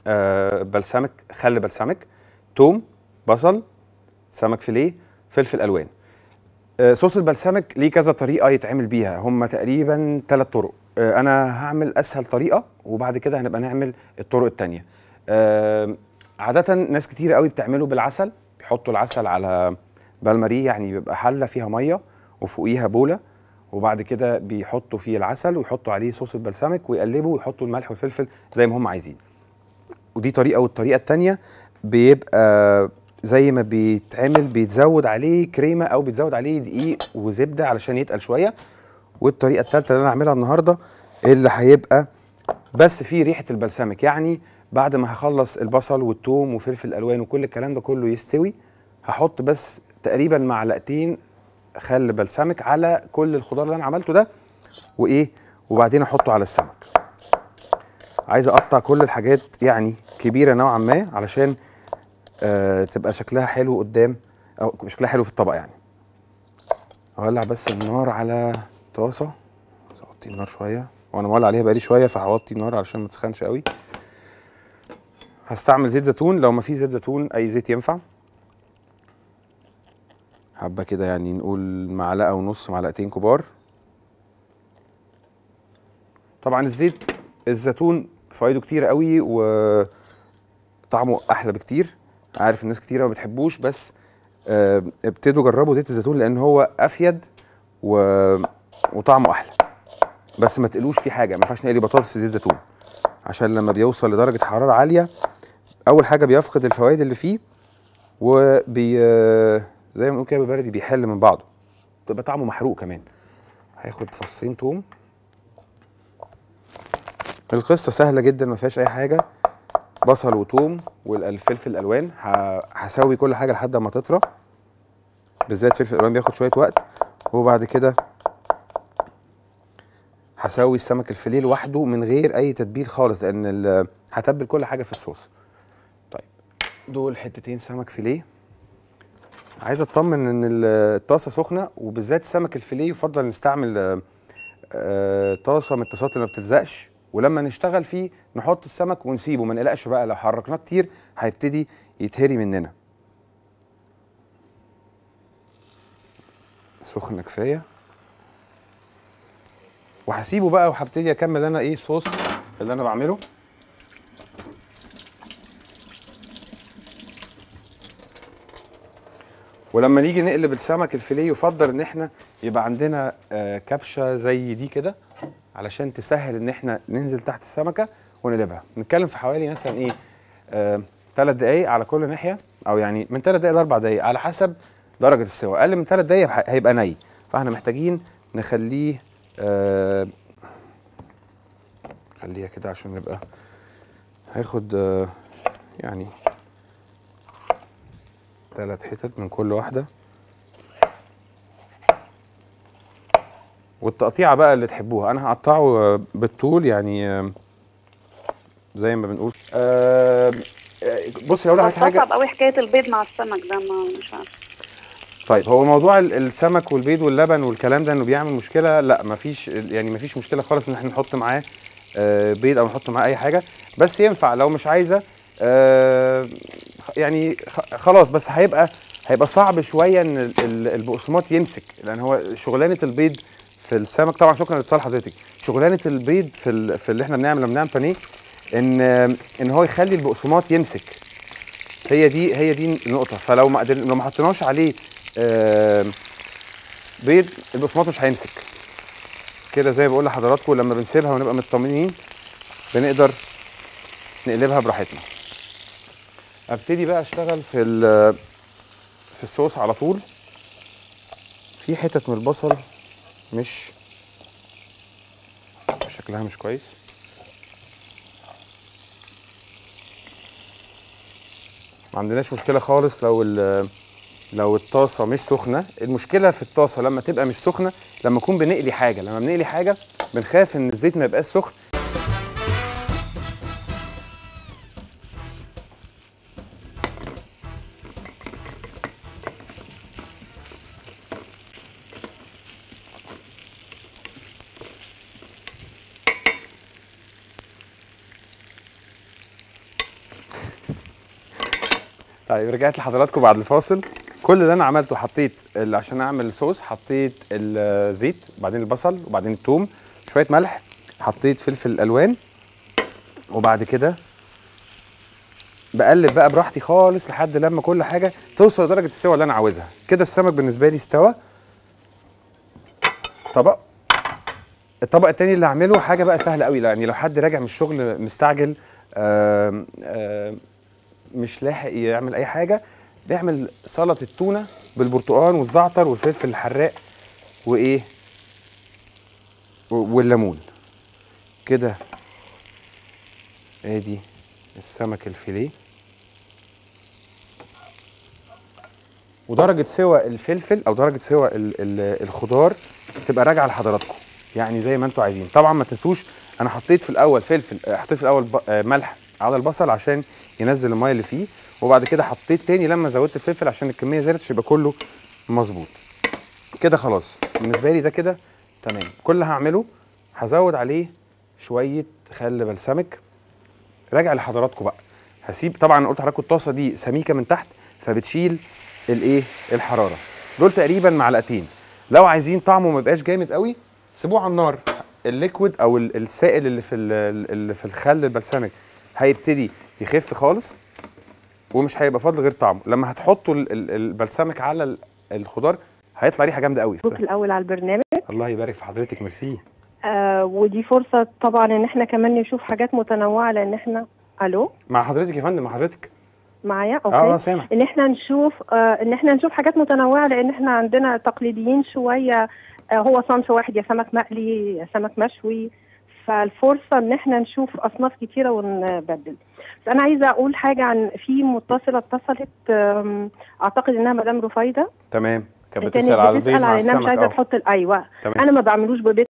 آه بلسمك خل بلسمك توم بصل سمك فيليه فلفل الوان آه صوص البلسمك ليه كذا طريقه يتعمل بيها هم تقريبا ثلاث طرق آه انا هعمل اسهل طريقه وبعد كده هنبقى نعمل الطرق التانية آه عاده ناس كتير قوي بتعمله بالعسل بيحطوا العسل على بالماريه يعني بيبقى حله فيها ميه وفوقيها بوله وبعد كده بيحطوا فيه العسل ويحطوا عليه صوص البلسمك ويقلبوا ويحطوا الملح والفلفل زي ما هم عايزين ودي طريقه والطريقه التانية بيبقى زي ما بيتعمل بيتزود عليه كريمه او بيتزود عليه دقيق وزبده علشان يتقل شويه والطريقه الثالثه اللي انا هعملها النهارده اللي هيبقى بس فيه ريحه البلسمك يعني بعد ما هخلص البصل والثوم وفلفل الالوان وكل الكلام ده كله يستوي هحط بس تقريبا معلقتين خل بلسمك على كل الخضار اللي انا عملته ده وايه وبعدين احطه على السمك عايز اقطع كل الحاجات يعني كبيره نوعا ما علشان آه تبقى شكلها حلو قدام او شكلها حلو في الطبق يعني اولع بس النار على طاسه اوطي النار شويه وانا مولع عليها بقالي شويه فهوطي النار علشان ما تسخنش قوي هستعمل زيت زيتون لو ما في زيت زيتون اي زيت ينفع حبه كده يعني نقول معلقه ونص معلقتين كبار طبعا الزيت الزيتون فوائده كتير قوي وطعمه احلى بكتير عارف الناس كتير ما بتحبوش بس آه، ابتدوا جربوا زيت الزيتون لان هو افيد و... وطعمه احلى بس ما تقلوش فيه حاجه ما ينفعش نقلي بطاطس في زيت زيتون عشان لما بيوصل لدرجه حراره عاليه اول حاجه بيفقد الفوائد اللي فيه وبي زي ما بنقول كده بالبلدي بيحل من بعضه بتبقى طعمه محروق كمان هاخد فصين توم القصه سهله جدا ما فيهاش اي حاجه بصل وتوم والفلفل الالوان ه- هسوي كل حاجه لحد ما تطرى بالذات فلفل الالوان بياخد شويه وقت وبعد كده هسوي السمك الفيليه لوحده من غير اي تتبيل خالص لان ال- هتبل كل حاجه في الصوص طيب دول حتتين سمك فيليه عايز اطمن ان ال- الطاسه سخنه وبالذات السمك الفيليه يفضل نستعمل آه، آه، طاسه من الطاسات اللي ما بتلزقش ولما نشتغل فيه نحط السمك ونسيبه ما نقلقش بقى لو حركناه كتير هيبتدي يتهري مننا سخنه كفايه وهسيبه بقى وهبتدي اكمل انا ايه الصوص اللي انا بعمله ولما نيجي نقلب السمك الفيليه يفضل ان احنا يبقى عندنا آه، كبشه زي دي كده علشان تسهل ان احنا ننزل تحت السمكه ونقلبها نتكلم في حوالي مثلا ايه ثلاث دقايق على كل ناحيه او يعني من ثلاث دقايق لاربع دقايق على حسب درجه السوا اقل من ثلاث دقايق ه- هيبقى ني فاحنا محتاجين نخليه آه خليها كده عشان نبقى هاخد آه يعني ثلاث حتت من كل واحده والتقطيعه بقى اللي تحبوها انا هقطعه آه، بالطول يعني آه، زي ما بنقول آه، آه، بصي هقول لك حاجه صعب قوي حكايه البيض مع السمك ده ما مش عارفه طيب هو موضوع ال- السمك والبيض واللبن والكلام ده انه بيعمل مشكله لا مفيش يعني مفيش مشكله خالص ان احنا نحط معاه آه، بيض او نحط معاه اي حاجه بس ينفع لو مش عايزه آه، خ- يعني خ- خلاص بس هيبقى هيبقى صعب شويه ان ال- ال- البقسماط يمسك لان هو شغلانه البيض في السمك طبعا شكرا لاتصال حضرتك شغلانه البيض في ال- في اللي احنا بنعمل لما بنعمل بانيه ان ان هو يخلي البقسماط يمسك هي دي هي دي النقطه فلو ما قدر لو ما حطيناش عليه آه، بيض البقسماط مش هيمسك كده زي ما بقول لحضراتكم لما بنسيبها ونبقى مطمنين بنقدر نقلبها براحتنا ابتدي بقى اشتغل في ال- في الصوص على طول في حتت من البصل مش شكلها مش كويس ما عندناش مشكله خالص لو ال- لو الطاسه مش سخنه المشكله في الطاسه لما تبقى مش سخنه لما نكون بنقلي حاجه لما بنقلي حاجه بنخاف ان الزيت ما يبقاش سخن طيب رجعت لحضراتكم بعد الفاصل كل اللي انا عملته حطيت ال- عشان اعمل صوص حطيت الزيت وبعدين البصل وبعدين الثوم شويه ملح حطيت فلفل الوان وبعد كده بقلب بقى براحتي خالص لحد لما كل حاجه توصل لدرجه السوا اللي انا عاوزها كده السمك بالنسبه لي استوى طبق الطبق التاني اللي هعمله حاجه بقى سهله قوي يعني لو حد راجع من الشغل مستعجل آم آم مش لاحق يعمل اي حاجه بيعمل سلطه التونه بالبرتقال والزعتر والفلفل الحراق وايه و- والليمون كده ادي السمك الفيليه ودرجه سوى الفلفل او درجه سوى ال- ال- الخضار تبقى راجعه لحضراتكم يعني زي ما انتوا عايزين طبعا ما تنسوش انا حطيت في الاول فلفل آه، حطيت في الاول ب- آه، ملح على البصل عشان ينزل الميه اللي فيه وبعد كده حطيت تاني لما زودت الفلفل عشان الكميه زادت عشان يبقى كله مظبوط كده خلاص بالنسبه لي ده كده تمام كل اللي هعمله هزود عليه شويه خل بلسمك راجع لحضراتكم بقى هسيب طبعا أنا قلت لحضراتكم الطاسه دي سميكه من تحت فبتشيل الايه الحراره دول تقريبا معلقتين لو عايزين طعمه ما يبقاش جامد قوي سيبوه على النار الليكويد او ال- السائل اللي في ال- اللي في الخل البلسمك هيبتدي يخف خالص ومش هيبقى فاضل غير طعمه لما هتحطوا ال- ال- البلسمك على ال- الخضار هيطلع ريحه جامده قوي مبروك الاول على البرنامج الله يبارك في حضرتك ميرسي آه ودي فرصه طبعا ان احنا كمان نشوف حاجات متنوعه لان احنا الو مع حضرتك يا فندم مع حضرتك معايا اوكي اه سامع ان احنا نشوف آه ان احنا نشوف حاجات متنوعه لان احنا عندنا تقليديين شويه آه هو صنف واحد يا سمك مقلي يا سمك مشوي فالفرصه ان احنا نشوف اصناف كتيره ونبدل بس انا عايزه اقول حاجه عن في متصله اتصلت آم، اعتقد انها مدام رفايده تمام كانت كانت بتسال على البيض بتسال مع على انها مش السمك عايزه اه تحط ال- ايوه تمام انا ما بعملوش ببيض